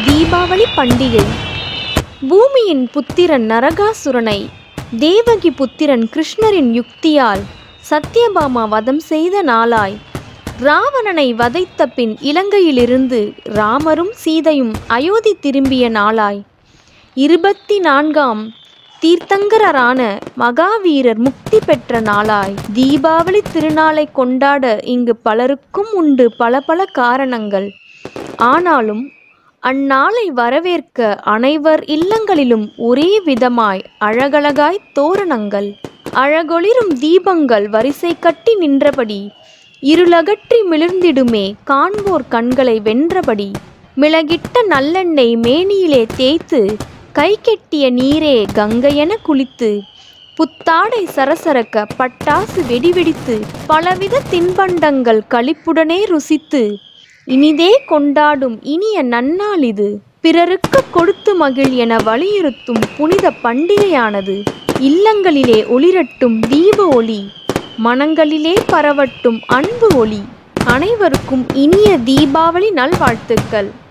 தீபாவளி பண்டிகை பூமியின் புத்திரன் நரகாசுரனை தேவகி புத்திரன் கிருஷ்ணரின் யுக்தியால் சத்யபாமா வதம் செய்த நாளாய் ராவணனை வதைத்த பின் இலங்கையிலிருந்து ராமரும் சீதையும் அயோத்தி திரும்பிய நாளாய் இருபத்தி நான்காம் தீர்த்தங்கரரான மகாவீரர் முக்தி பெற்ற நாளாய் தீபாவளி திருநாளை கொண்டாட இங்கு பலருக்கும் உண்டு பல பல காரணங்கள் ஆனாலும் அந்நாளை வரவேற்க அனைவர் இல்லங்களிலும் ஒரே விதமாய் அழகழகாய் தோரணங்கள் அழகொளிரும் தீபங்கள் வரிசை கட்டி நின்றபடி இருளகற்றி மிளிர்ந்திடுமே காண்போர் கண்களை வென்றபடி மிளகிட்ட நல்லெண்ணெய் மேனியிலே தேய்த்து கை கெட்டிய நீரே கங்கையென குளித்து புத்தாடை சரசரக்க பட்டாசு வெடிவெடித்து பலவித தின்பண்டங்கள் களிப்புடனே ருசித்து இனிதே கொண்டாடும் இனிய நன்னாள் இது பிறருக்கு கொடுத்து மகிழ் என வலியுறுத்தும் புனித பண்டிகையானது இல்லங்களிலே ஒளிரட்டும் தீப ஒளி மனங்களிலே பரவட்டும் அன்பு ஒளி அனைவருக்கும் இனிய தீபாவளி நல்வாழ்த்துக்கள்